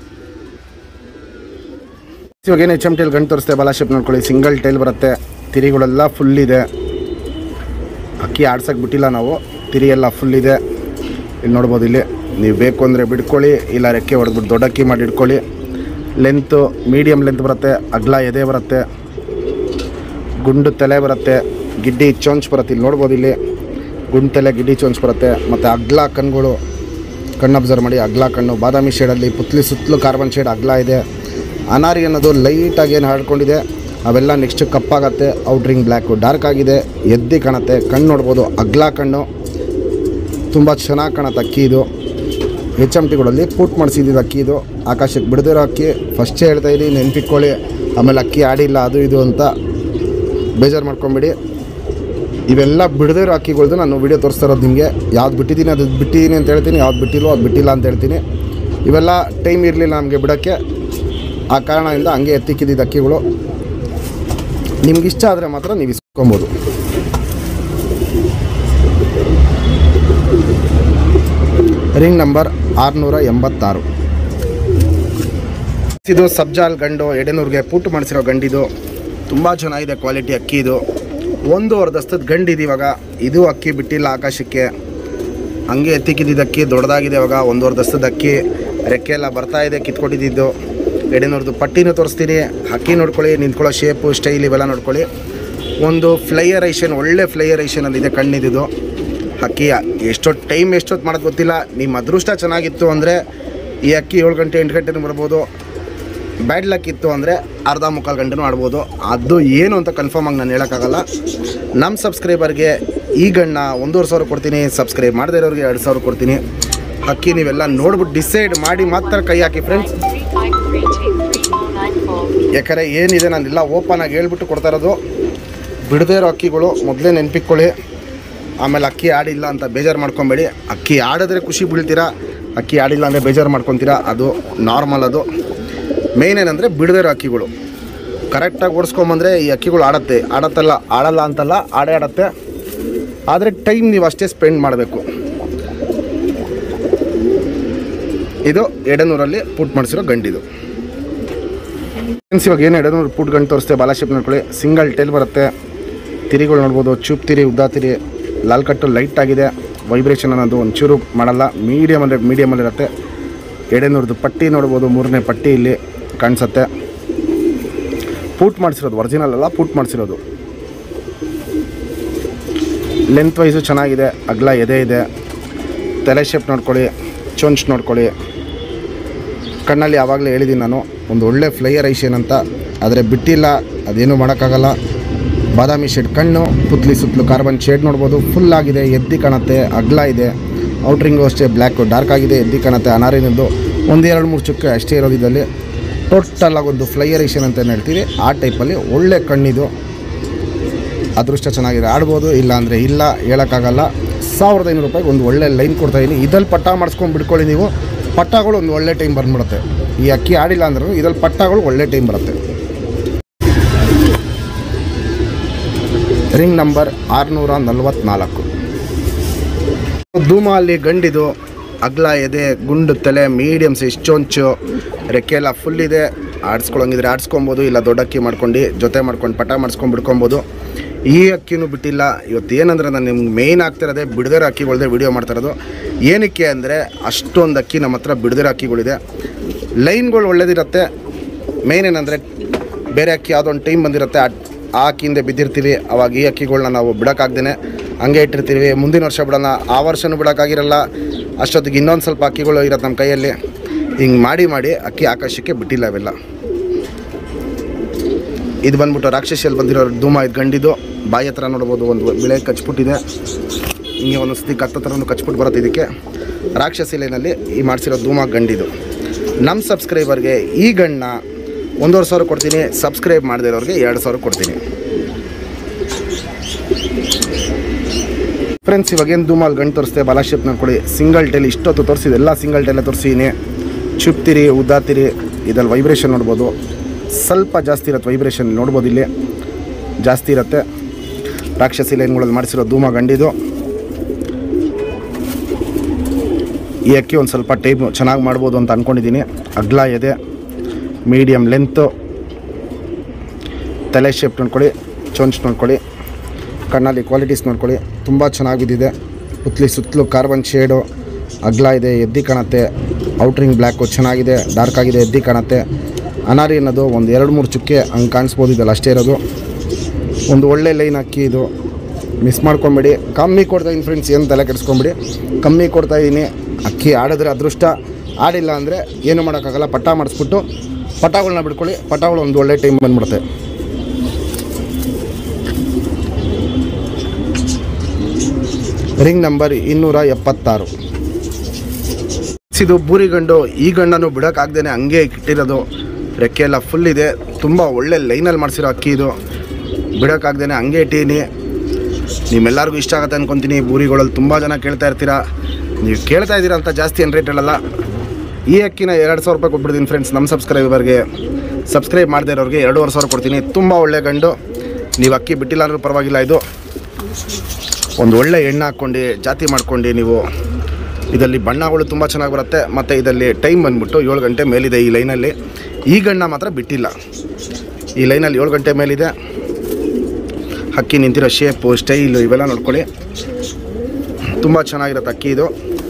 ಇವಾಗ ಏನು ಎಚ್ ಎಮ್ ಟೈಲ್ ಗಂಟು ತೋರಿಸ್ತೆ ಬಾಲ ಶೇಪ್ ನೋಡ್ಕೊಳ್ಳಿ ಸಿಂಗಲ್ ಟೈಲ್ ಬರುತ್ತೆ ತಿರಿಗಳೆಲ್ಲ ಫುಲ್ ಇದೆ ಅಕ್ಕಿ ಆಡ್ಸಕ್ಕೆ ಬಿಟ್ಟಿಲ್ಲ ನಾವು ತಿರಿ ಎಲ್ಲ ಫುಲ್ ಇದೆ ಇಲ್ಲಿ ನೋಡ್ಬೋದು ಇಲ್ಲಿ ನೀವು ಬೇಕು ಅಂದರೆ ಬಿಡ್ಕೊಳ್ಳಿ ಇಲ್ಲ ರೆಕ್ಕೆ ಹೊಡೆದ್ಬಿಟ್ಟು ದೊಡ್ಡ ಅಕ್ಕಿ ಮಾಡಿ ಇಟ್ಕೊಳ್ಳಿ ಲೆಂತು ಮೀಡಿಯಮ್ ಲೆಂತ್ ಬರುತ್ತೆ ಅಗ್ಲ ಎದೆ ಬರುತ್ತೆ ಗುಂಡು ತಲೆ ಬರುತ್ತೆ ಗಿಡ್ಡಿ ಚೊಂಚ್ ಬರುತ್ತೆ ಇಲ್ಲಿ ನೋಡ್ಬೋದು ಇಲ್ಲಿ ಗುಂಡು ತಲೆ ಗಿಡ್ಡಿ ಚೊಂಚ್ ಬರುತ್ತೆ ಮತ್ತು ಅಗ್ಲ ಕಣ್ಣುಗಳು ಕಣ್ಣು ಅಬ್ಸರ್ವ್ ಮಾಡಿ ಅಗ್ಲ ಕಣ್ಣು ಬಾದಾಮಿ ಶೇಡಲ್ಲಿ ಪುತ್ಲಿ ಸುತ್ತಲೂ ಕಾರ್ಬನ್ ಶೇಡ್ ಅಗ್ಲ ಇದೆ ಅನಾರಿ ಅನ್ನೋದು ಲೈಟಾಗಿ ಏನು ಹಾಡ್ಕೊಂಡಿದೆ ಅವೆಲ್ಲ ನೆಕ್ಸ್ಟ್ ಕಪ್ಪಾಗತ್ತೆ ಔಟ್ರಿಂಗ್ ಬ್ಲ್ಯಾಕು ಡಾರ್ಕ್ ಆಗಿದೆ ಎದ್ದಿ ಕಾಣುತ್ತೆ ಕಣ್ಣು ನೋಡ್ಬೋದು ಅಗ್ಲ ಕಣ್ಣು ತುಂಬ ಚೆನ್ನಾಗಿ ಕಾಣುತ್ತೆ ಅಕ್ಕಿ ಇದು ಎಚ್ ಎಮ್ ಟಿಗಳಲ್ಲಿ ಪುಟ್ ಮಾಡಿಸಿದ್ದು ಅಕ್ಕಿ ಇದು ಆಕಾಶಕ್ಕೆ ಬಿಡದಿರೋ ಅಕ್ಕಿ ಫಸ್ಟೇ ಹೇಳ್ತಾ ಇದ್ದೀನಿ ನೆನ್ಪಿಟ್ಕೊಳ್ಳಿ ಆಮೇಲೆ ಅಕ್ಕಿ ಆಡಿಲ್ಲ ಅದು ಇದು ಅಂತ ಬೇಜಾರು ಮಾಡ್ಕೊಂಬಿಡಿ ಇವೆಲ್ಲ ಬಿಡದಿರೋ ಅಕ್ಕಿಗಳ್ದು ನಾನು ವೀಡಿಯೋ ತೋರಿಸ್ತಾ ಇರೋದು ನಿಮಗೆ ಯಾವ್ದು ಬಿಟ್ಟಿದ್ದೀನಿ ಅದು ಬಿಟ್ಟಿದ್ದೀನಿ ಅಂತ ಹೇಳ್ತೀನಿ ಯಾವ್ದು ಬಿಟ್ಟಿಲ್ವೋ ಅದು ಬಿಟ್ಟಿಲ್ಲ ಅಂತ ಹೇಳ್ತೀನಿ ಇವೆಲ್ಲ ಟೈಮ್ ಇರಲಿಲ್ಲ ನಮಗೆ ಬಿಡೋಕ್ಕೆ ಆ ಕಾರಣದಿಂದ ಹಂಗೆ ಎತ್ತಿಕ್ಕಿದ್ದಿದ್ದು ಅಕ್ಕಿಗಳು ನಿಮ್ಗೆ ಇಷ್ಟ ಆದರೆ ಮಾತ್ರ ನೀವು ಇಸ್ಕೊಬೋದು ರಿಂಗ್ ನಂಬರ್ ಆರುನೂರ ಎಂಬತ್ತಾರು ಇದು ಸಬ್ಜಾಲ್ ಗಂಡು ಎಡೆನೂರಿಗೆ ಪುಟ್ಟು ಮಾಡಿಸಿರೋ ಗಂಡಿದು ತುಂಬ ಚೆನ್ನಾಗಿದೆ ಕ್ವಾಲಿಟಿ ಅಕ್ಕಿ ಇದು ಒಂದೂವರೆ ದಸ್ತದ ಗಂಡಿದೆ ಇವಾಗ ಇದು ಅಕ್ಕಿ ಬಿಟ್ಟಿಲ್ಲ ಆಕಾಶಕ್ಕೆ ಹಂಗೆ ಎತ್ತಿಕ್ಕಿದ್ದಿದ್ದು ಅಕ್ಕಿ ದೊಡ್ಡದಾಗಿದೆ ಇವಾಗ ಒಂದೂವರೆ ದಸ್ತದ ಅಕ್ಕಿ ರೆಕ್ಕೆ ಎಲ್ಲ ಬರ್ತಾ ಇದೆ ಕಿತ್ಕೊಟ್ಟಿದ್ದು ಎಡೆನೂರ್ದು ಪಟ್ಟಿನೂ ತೋರಿಸ್ತೀನಿ ಅಕ್ಕಿ ನೋಡ್ಕೊಳ್ಳಿ ನಿಂತ್ಕೊಳ್ಳೋ ಶೇಪು ಸ್ಟೈಲ್ ಇವೆಲ್ಲ ನೋಡ್ಕೊಳ್ಳಿ ಒಂದು ಫ್ಲೈಯರೈಷನ್ ಒಳ್ಳೆ ಫ್ಲೈಯರೈಷನಲ್ಲಿದೆ ಕಣ್ಣಿದ್ದು ಅಕ್ಕಿ ಎಷ್ಟೊತ್ತು ಟೈಮ್ ಎಷ್ಟೊತ್ತು ಮಾಡೋದು ಗೊತ್ತಿಲ್ಲ ನಿಮ್ಮ ಅದೃಷ್ಟ ಚೆನ್ನಾಗಿತ್ತು ಅಂದರೆ ಈ ಅಕ್ಕಿ ಏಳು ಗಂಟೆ ಎಂಟು ಗಂಟೆನೂ ಬರ್ಬೋದು ಬ್ಯಾಡ್ ಲಕ್ ಇತ್ತು ಅಂದರೆ ಅರ್ಧ ಮುಕ್ಕಾಲು ಗಂಟೆನೂ ಆಡ್ಬೋದು ಅದು ಏನು ಅಂತ ಕನ್ಫರ್ಮ್ ಆಗಿ ನಾನು ಹೇಳೋಕ್ಕಾಗಲ್ಲ ನಮ್ಮ ಸಬ್ಸ್ಕ್ರೈಬರ್ಗೆ ಈ ಗಣ್ಣ ಒಂದೂವರೆ ಸಾವಿರ ಕೊಡ್ತೀನಿ ಸಬ್ಸ್ಕ್ರೈಬ್ ಮಾಡದೇ ಇರೋರಿಗೆ ಎರಡು ಸಾವಿರ ಕೊಡ್ತೀನಿ ಅಕ್ಕಿ ನೀವೆಲ್ಲ ನೋಡ್ಬಿಟ್ಟು ಡಿಸೈಡ್ ಮಾಡಿ ಮಾತ್ರ ಕೈ ಹಾಕಿ ಫ್ರೆಂಡ್ಸ್ ಯಾಕಂದರೆ ಏನಿದೆ ನಾನೆಲ್ಲ ಓಪನ್ ಆಗಿ ಹೇಳ್ಬಿಟ್ಟು ಕೊಡ್ತಾ ಇರೋದು ಬಿಡದೇ ಇರೋ ಅಕ್ಕಿಗಳು ಮೊದಲೇ ನೆನ್ಪಿಟ್ಕೊಳ್ಳಿ ಆಮೇಲೆ ಅಕ್ಕಿ ಆಡಿಲ್ಲ ಅಂತ ಬೇಜಾರು ಮಾಡ್ಕೊಬೇಡಿ ಅಕ್ಕಿ ಆಡಿದ್ರೆ ಖುಷಿ ಬೀಳ್ತೀರಾ ಅಕ್ಕಿ ಆಡಿಲ್ಲ ಅಂದರೆ ಬೇಜಾರು ಮಾಡ್ಕೊತೀರಾ ಅದು ನಾರ್ಮಲ್ ಅದು ಮೇಯ್ನ್ ಏನಂದರೆ ಬಿಡದೇ ಇರೋ ಅಕ್ಕಿಗಳು ಕರೆಕ್ಟಾಗಿ ಓಡಿಸ್ಕೊಂಬಂದರೆ ಈ ಅಕ್ಕಿಗಳು ಆಡತ್ತೆ ಆಡತ್ತಲ್ಲ ಆಡಲ್ಲ ಅಂತಲ್ಲ ಆಡೇ ಆಡತ್ತೆ ಆದರೆ ಟೈಮ್ ನೀವು ಅಷ್ಟೇ ಸ್ಪೆಂಡ್ ಮಾಡಬೇಕು ಇದು ಎಡೆನೂರಲ್ಲಿ ಪುಟ್ ಮಾಡಿಸಿರೋ ಗಂಡಿದು ಫ್ರೆಂಡ್ಸ್ ಇವಾಗ ಏನು ಎಡೆನೂರು ಪುಟ್ ಗಂಟು ತೋರಿಸ್ತೆ ಬಾಲಾಶಿಪ್ ನೋಡ್ಕೊಳ್ಳಿ ಸಿಂಗಲ್ ಟೈಲ್ ಬರುತ್ತೆ ತಿರಿಗಳು ನೋಡ್ಬೋದು ಚೂಪ್ ತಿರಿ ಉದ್ದ ತಿರಿ ಲಾಲ್ ಕಟ್ಟು ಲೈಟ್ ಆಗಿದೆ ವೈಬ್ರೇಷನ್ ಅನ್ನೋದು ಒಂಚೂರು ಮಾಡಲ್ಲ ಮೀಡಿಯಮ್ ಅಂದರೆ ಮೀಡಿಯಮಲ್ಲಿರುತ್ತೆ ಎಡೆನೂರ್ದು ಪಟ್ಟಿ ನೋಡ್ಬೋದು ಮೂರನೇ ಪಟ್ಟಿ ಇಲ್ಲಿ ಕಾಣಿಸುತ್ತೆ ಪೂಟ್ ಮಾಡಿಸಿರೋದು ಒರಿಜಿನಲ್ ಅಲ್ಲ ಪೂಟ್ ಮಾಡಿಸಿರೋದು ಲೆಂತ್ ವೈಸು ಚೆನ್ನಾಗಿದೆ ಅಗಲ ಎದೆ ಇದೆ ತಲೆ ಶೇಪ್ ನೋಡ್ಕೊಳ್ಳಿ ಚೊಂಚ್ ನೋಡ್ಕೊಳ್ಳಿ ಕಣ್ಣಲ್ಲಿ ಯಾವಾಗಲೇ ಹೇಳಿದ್ದೀನಿ ನಾನು ಒಂದು ಒಳ್ಳೆ ಫ್ಲೈಯರ್ ಐಷನ್ ಅಂತ ಆದರೆ ಬಿಟ್ಟಿಲ್ಲ ಅದೇನು ಮಾಡೋಕ್ಕಾಗಲ್ಲ ಬಾದಾಮಿ ಶೇಡ್ ಕಣ್ಣು ಪುತ್ಲಿ ಸುತ್ತಲೂ ಕಾರ್ಬನ್ ಶೇಡ್ ನೋಡ್ಬೋದು ಫುಲ್ ಆಗಿದೆ ಎದ್ದಿ ಕಾಣುತ್ತೆ ಅಗ್ಲ ಇದೆ ಔಟ್ರಿಂಗು ಅಷ್ಟೇ ಬ್ಲ್ಯಾಕು ಡಾರ್ಕ್ ಆಗಿದೆ ಎದ್ದಿ ಕಾಣುತ್ತೆ ಅನಾರಿನದ್ದು ಒಂದು ಎರಡು ಮೂರು ಚುಕ್ಕೆ ಅಷ್ಟೇ ಇರೋದು ಇದರಲ್ಲಿ ಟೋಟಲ್ ಆಗಿ ಒಂದು ಫ್ಲೈಯರೇಷನ್ ಅಂತ ಏನ್ ಹೇಳ್ತೀವಿ ಆ ಟೈಪಲ್ಲಿ ಒಳ್ಳೆ ಕಣ್ಣಿದು ಅದೃಷ್ಟ ಚೆನ್ನಾಗಿದೆ ಆಡ್ಬೋದು ಇಲ್ಲ ಅಂದರೆ ಇಲ್ಲ ಹೇಳೋಕ್ಕಾಗಲ್ಲ ಸಾವಿರದ ಐನೂರು ರೂಪಾಯಿಗೆ ಒಂದು ಒಳ್ಳೆ ಲೈನ್ ಕೊಡ್ತಾಯಿದ್ದೀನಿ ಇದಲ್ಲಿ ಪಟ್ಟ ಮಾಡಿಸ್ಕೊಂಡು ಬಿಡ್ಕೊಳ್ಳಿ ನೀವು ಪಟ್ಟಗಳು ಒಂದು ಒಳ್ಳೆ ಟೈಮ್ ಬಂದ್ಬಿಡುತ್ತೆ ಈ ಅಕ್ಕಿ ಆಡಿಲ್ಲ ಅಂದ್ರೂ ಇದ್ರಲ್ಲಿ ಪಟ್ಟಗಳು ಒಳ್ಳೆ ಟೈಮ್ ಬರುತ್ತೆ ರಿಂಗ್ ನಂಬರ್ ಆರುನೂರ ನಲವತ್ನಾಲ್ಕು ಧೂಮ ಅಲ್ಲಿ ಗಂಡಿದು ಅಗ್ಲ ಎದೆ ಗುಂಡು ತಲೆ ಮೀಡಿಯಮ್ ಸೈಜ್ ಚೊಂಚು ರೆಕ್ಕೆ ಎಲ್ಲ ಫುಲ್ ಇದೆ ಆಡಿಸ್ಕೊಳಂಗಿದ್ರೆ ಆಡಿಸ್ಕೊಬೋದು ಇಲ್ಲ ದೊಡ್ಡ ಅಕ್ಕಿ ಮಾಡ್ಕೊಂಡು ಜೊತೆ ಮಾಡ್ಕೊಂಡು ಪಟ ಮಾಡಿಸ್ಕೊಂಡು ಬಿಡ್ಕೊಬೋದು ಈ ಅಕ್ಕಿನೂ ಬಿಟ್ಟಿಲ್ಲ ಇವತ್ತು ಏನಂದ್ರೆ ನಾನು ನಿಮ್ಗೆ ಮೇಯ್ನ್ ಆಗ್ತಿರೋದೇ ಬಿಡದಿರೋ ಅಕ್ಕಿಗಳ್ದೆ ವಿಡಿಯೋ ಮಾಡ್ತಾ ಇರೋದು ಏನಕ್ಕೆ ಅಂದರೆ ಅಷ್ಟೊಂದು ಅಕ್ಕಿ ನಮ್ಮ ಹತ್ರ ಬಿಡದಿರೋ ಅಕ್ಕಿಗಳಿದೆ ಲೈನ್ಗಳು ಒಳ್ಳೇದಿರುತ್ತೆ ಮೇಯ್ನ್ ಏನಂದರೆ ಬೇರೆ ಅಕ್ಕಿ ಯಾವುದೋ ಒಂದು ಟೈಮ್ ಬಂದಿರುತ್ತೆ ಆ ಆ ಅಕ್ಕಿಯಿಂದ ಬಿದ್ದಿರ್ತೀವಿ ಅವಾಗ ಈ ಅಕ್ಕಿಗಳ್ನ ನಾವು ಬಿಡೋಕ್ಕಾಗ್ದೇ ಹಂಗೆ ಇಟ್ಟಿರ್ತೀವಿ ಮುಂದಿನ ವರ್ಷ ಬಿಡೋಣ ಆ ವರ್ಷನೂ ಬಿಡೋಕ್ಕಾಗಿರಲ್ಲ ಅಷ್ಟೊತ್ತಿಗೆ ಇನ್ನೊಂದು ಸ್ವಲ್ಪ ಅಕ್ಕಿಗಳು ಇರುತ್ತೆ ನಮ್ಮ ಕೈಯಲ್ಲಿ ಹಿಂಗೆ ಮಾಡಿ ಮಾಡಿ ಅಕ್ಕಿ ಆಕಾಶಕ್ಕೆ ಬಿಟ್ಟಿಲ್ಲ ಅವೆಲ್ಲ ಇದು ಬಂದ್ಬಿಟ್ಟು ರಾಕ್ಷಸಿಯಲ್ಲಿ ಬಂದಿರೋ ಧೂಮ ಇದು ಗಂಡಿದು ಬಾಯಿ ಹತ್ರ ನೋಡ್ಬೋದು ಒಂದು ಬಿಳೆ ಕಚ್ಬಿಟ್ಟಿದೆ ಹಿಂಗೆ ಒಂದು ಸತಿ ಕತ್ತ ಥರನೂ ಕಚ್ಬಿಟ್ಟು ಬರುತ್ತೆ ಇದಕ್ಕೆ ರಾಕ್ಷಸಿ ಲೈನಲ್ಲಿ ಈ ಮಾಡಿಸಿರೋ ಧೂಮ ಗಂಡಿದು ನಮ್ಮ ಸಬ್ಸ್ಕ್ರೈಬರ್ಗೆ ಈ ಗಂಡನ್ನ ಒಂದೂವರೆ ಸಾವಿರ ಕೊಡ್ತೀನಿ ಸಬ್ಸ್ಕ್ರೈಬ್ ಮಾಡದೇ ಇರೋರಿಗೆ ಎರಡು ಸಾವಿರ ಕೊಡ್ತೀನಿ ಫ್ರೆಂಡ್ಸ್ ಇವಾಗ ಏನು ಧೂಮಲ್ಲಿ ಗಂಟು ತೋರಿಸ್ತೆ ಬಾಲಾಶೇಪ್ ನೋಡ್ಕೊಳ್ಳಿ ಸಿಂಗಲ್ ಟೈಲ್ ಇಷ್ಟೊತ್ತು ತೋರಿಸಿದೆ ಎಲ್ಲ ಸಿಂಗಲ್ ಟೈಲೇ ತೋರಿಸಿದ್ದೀನಿ ಚುಪ್ತಿರಿ ಉದ್ದಾತಿರಿ ಇದ್ರಲ್ಲಿ ವೈಬ್ರೇಷನ್ ನೋಡ್ಬೋದು ಸ್ವಲ್ಪ ಜಾಸ್ತಿ ಇರುತ್ತೆ ವೈಬ್ರೇಷನ್ ನೋಡ್ಬೋದು ಇಲ್ಲಿ ಜಾಸ್ತಿ ಇರುತ್ತೆ ರಾಕ್ಷಸಿ ಲೈನ್ಗಳಲ್ಲಿ ಮಾಡಿಸಿರೋ ಧೂಮ ಗಂಡಿದು ಈ ಅಕ್ಕಿ ಒಂದು ಸ್ವಲ್ಪ ಟೈಮ್ ಚೆನ್ನಾಗಿ ಮಾಡ್ಬೋದು ಅಂತ ಅಂದ್ಕೊಂಡಿದ್ದೀನಿ ಅಗ್ಲ ಇದೆ ಮೀಡಿಯಮ್ ಲೆಂತು ತಲೆ ಶೇಪ್ ನೋಡ್ಕೊಳ್ಳಿ ಚೊಂಚ್ ನೋಡ್ಕೊಳ್ಳಿ ಕಣ್ಣಲ್ಲಿ ಕ್ವಾಲಿಟೀಸ್ ನೋಡ್ಕೊಳ್ಳಿ ತುಂಬ ಚೆನ್ನಾಗಿ ಬಿದ್ದಿದೆ ಪುತ್ಲಿ ಸುತ್ತಲೂ ಕಾರ್ಬನ್ ಶೇಡು ಅಗ್ಲ ಇದೆ ಎದ್ದಿ ಕಾಣುತ್ತೆ ಔಟ್ರಿಂಗ್ ಬ್ಲ್ಯಾಕು ಚೆನ್ನಾಗಿದೆ ಡಾರ್ಕ್ ಆಗಿದೆ ಎದ್ದಿ ಕಾಣುತ್ತೆ ಅನಾರಿ ಅನ್ನೋದು ಒಂದು ಎರಡು ಮೂರು ಚುಕ್ಕೆ ಹಂಗೆ ಕಾಣಿಸ್ಬೋದು ಇದಲ್ಲ ಅಷ್ಟೇ ಇರೋದು ಒಂದು ಒಳ್ಳೆ ಲೈನ್ ಅಕ್ಕಿ ಇದು ಮಿಸ್ ಮಾಡ್ಕೊಂಬೇಡಿ ಕಮ್ಮಿ ಕೊಡ್ತಾ ಇದ್ದೀನಿ ಫ್ರೆಂಡ್ಸ್ ಏನು ತಲೆ ಕೆಡಿಸ್ಕೊಂಬಿಡಿ ಕಮ್ಮಿ ಕೊಡ್ತಾ ಇದ್ದೀನಿ ಅಕ್ಕಿ ಆಡಿದ್ರೆ ಅದೃಷ್ಟ ಆಡಿಲ್ಲ ಅಂದರೆ ಏನು ಮಾಡೋಕ್ಕಾಗಲ್ಲ ಪಟ್ಟ ಮಾಡಿಸ್ಬಿಟ್ಟು ಪಟಾಗಳನ್ನ ಬಿಡ್ಕೊಳ್ಳಿ ಪಟಾಗಳು ಒಂದು ಒಳ್ಳೆ ಟೈಮ್ ಬಂದ್ಬಿಡುತ್ತೆ ರಿಂಗ್ ನಂಬರ್ ಇನ್ನೂರ ಎಪ್ಪತ್ತಾರು ಇದು ಬೂರಿ ಗಂಡು ಈ ಗಂಡನು ಬಿಡೋಕ್ಕಾಗ್ದೇನೆ ಹಂಗೆ ಇಟ್ಟಿರೋದು ರೆಕ್ಕೆ ಎಲ್ಲ ಫುಲ್ ಇದೆ ತುಂಬ ಒಳ್ಳೆ ಲೈನಲ್ಲಿ ಮಾಡಿಸಿರೋ ಅಕ್ಕಿ ಇದು ಬಿಡೋಕ್ಕಾಗ್ದೇನೆ ಹಂಗೆ ಇಟ್ಟೀನಿ ನಿಮ್ಮೆಲ್ಲರಿಗೂ ಇಷ್ಟ ಆಗುತ್ತೆ ಅನ್ಕೊತೀನಿ ಬೂರಿಗಳಲ್ಲಿ ತುಂಬ ಜನ ಕೇಳ್ತಾ ಇರ್ತೀರಾ ನೀವು ಕೇಳ್ತಾ ಇದ್ದೀರಾ ಅಂತ ಜಾಸ್ತಿ ಏನು ರೇಟ್ ಹೇಳಲ್ಲ ಈ ಅಕ್ಕಿನ ಎರಡು ಸಾವಿರ ರೂಪಾಯಿ ಕೊಟ್ಬಿಡ್ತೀನಿ ಫ್ರೆಂಡ್ಸ್ ನಮ್ಮ ಸಬ್ಸ್ಕ್ರೈಬರ್ಗೆ ಸಬ್ಸ್ಕ್ರೈಬ್ ಮಾಡದೇ ಇರೋರಿಗೆ ಎರಡೂವರೆ ಸಾವಿರ ಕೊಡ್ತೀನಿ ತುಂಬ ಒಳ್ಳೆ ಗಂಡು ನೀವು ಅಕ್ಕಿ ಬಿಟ್ಟಿಲ್ಲ ಅಂದ್ರೂ ಪರವಾಗಿಲ್ಲ ಇದು ಒಂದು ಒಳ್ಳೆ ಎಣ್ಣೆ ಹಾಕ್ಕೊಂಡು ಜಾತಿ ಮಾಡ್ಕೊಂಡು ನೀವು ಇದರಲ್ಲಿ ಬಣ್ಣಗಳು ತುಂಬ ಚೆನ್ನಾಗಿ ಬರುತ್ತೆ ಮತ್ತು ಇದರಲ್ಲಿ ಟೈಮ್ ಬಂದ್ಬಿಟ್ಟು ಏಳು ಗಂಟೆ ಮೇಲಿದೆ ಈ ಲೈನಲ್ಲಿ ಈ ಗಣ್ಣ ಮಾತ್ರ ಬಿಟ್ಟಿಲ್ಲ ಈ ಲೈನಲ್ಲಿ ಏಳು ಗಂಟೆ ಮೇಲಿದೆ ಹಕ್ಕಿ ನಿಂತಿರೋ ಶೇಪು ಸ್ಟೈಲು ಇವೆಲ್ಲ ನೋಡ್ಕೊಳ್ಳಿ ತುಂಬ ಚೆನ್ನಾಗಿರುತ್ತೆ ಅಕ್ಕಿ ಇದು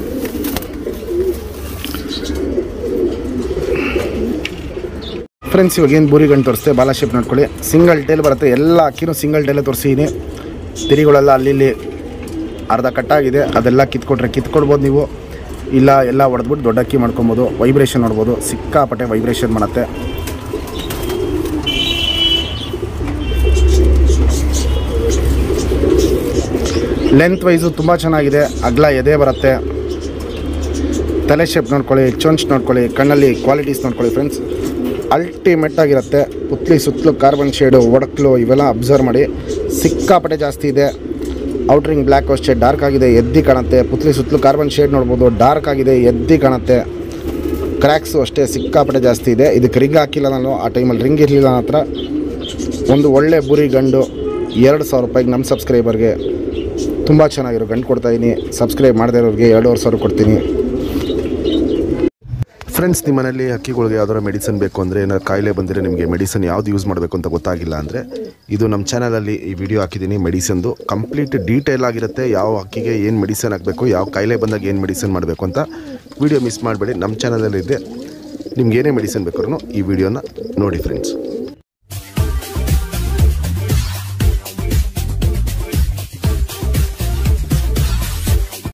ಫ್ರೆಂಡ್ಸ್ ಇವಾಗ ಏನು ಬೂರಿ ಗಂಟು ತೋರಿಸ್ತೆ ಬಾಲ ಶೇಪ್ ನೋಡ್ಕೊಳ್ಳಿ ಸಿಂಗಲ್ ಟೇಲ್ ಬರುತ್ತೆ ಎಲ್ಲ ಅಕ್ಕಿನೂ ಸಿಂಗಲ್ ಟೇಲೇ ತೋರಿಸಿದ್ದೀನಿ ತಿರಿಗಳೆಲ್ಲ ಅಲ್ಲಿ ಇಲ್ಲಿ ಅರ್ಧ ಕಟ್ಟಾಗಿದೆ ಅದೆಲ್ಲ ಕಿತ್ಕೊಟ್ರೆ ಕಿತ್ಕೊಡ್ಬೋದು ನೀವು ಇಲ್ಲ ಎಲ್ಲ ಹೊಡೆದ್ಬಿಟ್ಟು ದೊಡ್ಡ ಅಕ್ಕಿ ಮಾಡ್ಕೊಬೋದು ವೈಬ್ರೇಷನ್ ನೋಡ್ಬೋದು ಸಿಕ್ಕಾಪಟ್ಟೆ ವೈಬ್ರೇಷನ್ ಮಾಡುತ್ತೆ ಲೆಂತ್ ವೈಸು ತುಂಬ ಚೆನ್ನಾಗಿದೆ ಅಗ್ಲ ಎದೆ ಬರುತ್ತೆ ತಲೆ ಶೇಪ್ ನೋಡ್ಕೊಳ್ಳಿ ಚೊಂಚ್ ನೋಡ್ಕೊಳ್ಳಿ ಕಣ್ಣಲ್ಲಿ ಕ್ವಾಲಿಟೀಸ್ ನೋಡ್ಕೊಳ್ಳಿ ಫ್ರೆಂಡ್ಸ್ ಅಲ್ಟಿಮೇಟ್ ಆಗಿರುತ್ತೆ ಪುತ್ಲಿ ಸುತ್ತಲೂ ಕಾರ್ಬನ್ ಶೇಡು ಒಡಕ್ಲು ಇವೆಲ್ಲ ಅಬ್ಸರ್ವ್ ಮಾಡಿ ಸಿಕ್ಕಾಪಟ್ಟೆ ಜಾಸ್ತಿ ಇದೆ ಔಟ್ರಿಂಗ್ ಬ್ಲ್ಯಾಕ್ ಅಷ್ಟೇ ಡಾರ್ಕ್ ಆಗಿದೆ ಎದ್ದಿ ಕಾಣುತ್ತೆ ಪುತ್ಲಿ ಸುತ್ತಲೂ ಕಾರ್ಬನ್ ಶೇಡ್ ನೋಡ್ಬೋದು ಡಾರ್ಕ್ ಆಗಿದೆ ಎದ್ದಿ ಕಾಣುತ್ತೆ ಕ್ರ್ಯಾಕ್ಸು ಅಷ್ಟೇ ಸಿಕ್ಕಾಪಟ್ಟೆ ಜಾಸ್ತಿ ಇದೆ ಇದಕ್ಕೆ ರಿಂಗ್ ಹಾಕಿಲ್ಲ ನಾನು ಆ ಟೈಮಲ್ಲಿ ರಿಂಗ್ ಇರಲಿಲ್ಲ ನನ್ನ ಹತ್ರ ಒಂದು ಒಳ್ಳೆ ಬುರಿ ಗಂಡು ಎರಡು ಸಾವಿರ ರೂಪಾಯಿಗೆ ನಮ್ಮ ಸಬ್ಸ್ಕ್ರೈಬರ್ಗೆ ತುಂಬ ಚೆನ್ನಾಗಿರೋ ಗಂಡು ಕೊಡ್ತಾಯಿದ್ದೀನಿ ಸಬ್ಸ್ಕ್ರೈಬ್ ಮಾಡದೇ ಇರೋರಿಗೆ ಎರಡೂವರೆ ಸಾವಿರ ಕೊಡ್ತೀನಿ ಫ್ರೆಂಡ್ಸ್ ನಿಮ್ಮ ಮನೇಲಿ ಹಕ್ಕಿಗಳಿಗೆ ಯಾವ್ದಾರ ಮೆಡಿಸನ್ ಬೇಕು ಅಂದರೆ ಏನಾದ್ರು ಕಾಯಿಲೆ ಬಂದರೆ ನಿಮಗೆ ಮೆಡಿಸನ್ ಯಾವ್ದು ಯೂಸ್ ಮಾಡಬೇಕು ಅಂತ ಗೊತ್ತಾಗಿಲ್ಲ ಅಂದರೆ ಇದು ನಮ್ಮ ಚಾನಲಲ್ಲಿ ಈ ವಿಡಿಯೋ ಹಾಕಿದ್ದೀನಿ ಮೆಡಿಸನ್ದು ಕಂಪ್ಲೀಟ್ ಡೀಟೇಲ್ ಆಗಿರುತ್ತೆ ಯಾವ ಹಕ್ಕಿಗೆ ಏನು ಮೆಡಿಸನ್ ಹಾಕಬೇಕು ಯಾವ ಕಾಯಿಲೆ ಬಂದಾಗ ಏನು ಮೆಡಿಸನ್ ಮಾಡಬೇಕು ಅಂತ ವಿಡಿಯೋ ಮಿಸ್ ಮಾಡಬೇಡಿ ನಮ್ಮ ಚಾನಲಲ್ಲಿ ಇದೆ ನಿಮ್ಗೆ ಏನೇ ಮೆಡಿಸನ್ ಬೇಕಾದ್ರೂ ಈ ವಿಡಿಯೋನ ನೋಡಿ ಫ್ರೆಂಡ್ಸ್